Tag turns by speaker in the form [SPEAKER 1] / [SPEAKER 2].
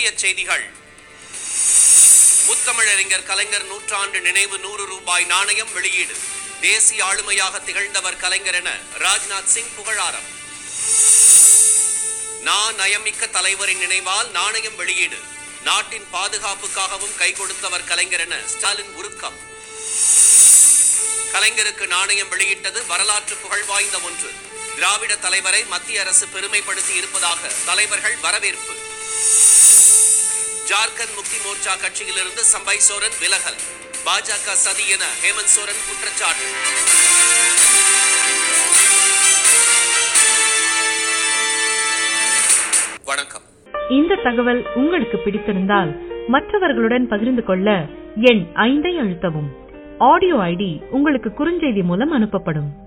[SPEAKER 1] முக்கிய செய்திகள் முத்தமிழறிஞர் கலைஞர் நூற்றாண்டு நினைவு நூறு ரூபாய் நாணயம் வெளியீடு தேசிய ஆளுமையாக திகழ்ந்தவர் கலைஞர் என ராஜ்நாத் சிங் புகழாரம் நான் நயமிக்க தலைவரின் நினைவால் நாணயம் வெளியீடு நாட்டின் பாதுகாப்புக்காகவும் கை கொடுத்தவர் கலைஞர் என ஸ்டாலின் உருக்கம் கலைஞருக்கு நாணயம் வெளியிட்டது வரலாற்று புகழ் வாய்ந்த ஒன்று திராவிட தலைவரை மத்திய அரசு பெருமைப்படுத்தி இருப்பதாக தலைவர்கள் வரவேற்பு ஜார்க்கண்ட் முக்தி மோர்ச்சா கட்சியிலிருந்து சம்பை சோரன் விலகல் பாஜக சதி என ஹேமந்த் சோரன் குற்றச்சாட்டு வணக்கம்
[SPEAKER 2] இந்த தகவல் உங்களுக்கு பிடித்திருந்தால் மற்றவர்களுடன் பகிர்ந்து கொள்ள எண் ஐந்தை அழுத்தவும் ஆடியோ ஐடி உங்களுக்கு குறுஞ்செய்தி மூலம் அனுப்பப்படும்